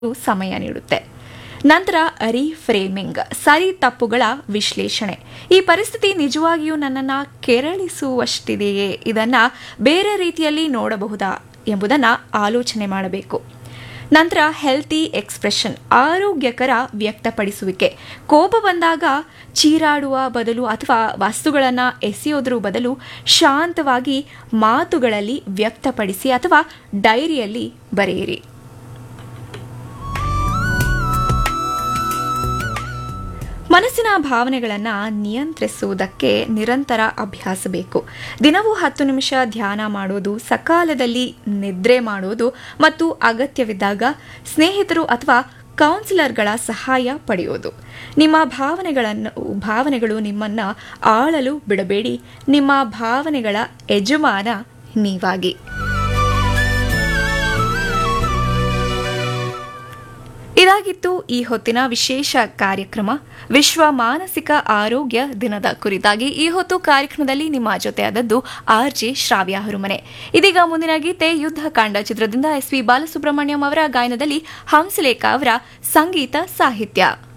ಸಮಯ ನೀಡುತ್ತೆ ನಂತರ ರೀಫ್ರೇಮಿಂಗ್ ಸರಿ ತಪ್ಪುಗಳ ವಿಶ್ಲೇಷಣೆ ಈ ಪರಿಸ್ಥಿತಿ ನಿಜವಾಗಿಯೂ ನನ್ನನ್ನು ಕೆರಳಿಸುವಷ್ಟಿದೆಯೇ ಇದನ್ನ ಬೇರೆ ರೀತಿಯಲ್ಲಿ ನೋಡಬಹುದಾ ಎಂಬುದನ್ನ ಆಲೋಚನೆ ಮಾಡಬೇಕು ನಂತರ ಹೆಲ್ತಿ ಎಕ್ಸ್ಪ್ರೆಷನ್ ಆರೋಗ್ಯಕರ ವ್ಯಕ್ತಪಡಿಸುವಿಕೆ ಕೋಪ ಬಂದಾಗ ಚೀರಾಡುವ ಬದಲು ಅಥವಾ ವಸ್ತುಗಳನ್ನು ಎಸೆಯೋದ್ರ ಬದಲು ಶಾಂತವಾಗಿ ಮಾತುಗಳಲ್ಲಿ ವ್ಯಕ್ತಪಡಿಸಿ ಅಥವಾ ಡೈರಿಯಲ್ಲಿ ಬರೆಯಿರಿ ಮನಸ್ಸಿನ ಭಾವನೆಗಳನ್ನು ನಿಯಂತ್ರಿಸುವುದಕ್ಕೆ ನಿರಂತರ ಅಭ್ಯಾಸ ಬೇಕು ದಿನವೂ ಹತ್ತು ನಿಮಿಷ ಧ್ಯಾನ ಮಾಡೋದು ಸಕಾಲದಲ್ಲಿ ನಿದ್ರೆ ಮಾಡೋದು ಮತ್ತು ಅಗತ್ಯವಿದ್ದಾಗ ಸ್ನೇಹಿತರು ಅಥವಾ ಕೌನ್ಸಿಲರ್ಗಳ ಸಹಾಯ ಪಡೆಯೋದು ನಿಮ್ಮ ಭಾವನೆಗಳನ್ನು ಭಾವನೆಗಳು ನಿಮ್ಮನ್ನು ಆಳಲು ಬಿಡಬೇಡಿ ನಿಮ್ಮ ಭಾವನೆಗಳ ಯಜಮಾನ ನೀವಾಗಿ ಇದಾಗಿತ್ತು ಈ ಹೊತ್ತಿನ ವಿಶೇಷ ಕಾರ್ಯಕ್ರಮ ವಿಶ್ವ ಮಾನಸಿಕ ಆರೋಗ್ಯ ದಿನದ ಕುರಿತಾಗಿ ಈ ಹೊತ್ತು ಕಾರ್ಯಕ್ರಮದಲ್ಲಿ ನಿಮ್ಮ ಜೊತೆ ಆದದ್ದು ಆರ್ ಜೆ ಶ್ರಾವ್ಯ ಹರುಮನೆ ಇದೀಗ ಮುಂದಿನ ಗೀತೆ ಯುದ್ಧ ಕಾಂಡ ಚಿತ್ರದಿಂದ ಎಸ್ ಪಿ ಬಾಲಸುಬ್ರಹ್ಮಣ್ಯಂ ಅವರ ಗಾಯನದಲ್ಲಿ ಹಂಸಲೇಖ ಅವರ ಸಂಗೀತ ಸಾಹಿತ್ಯ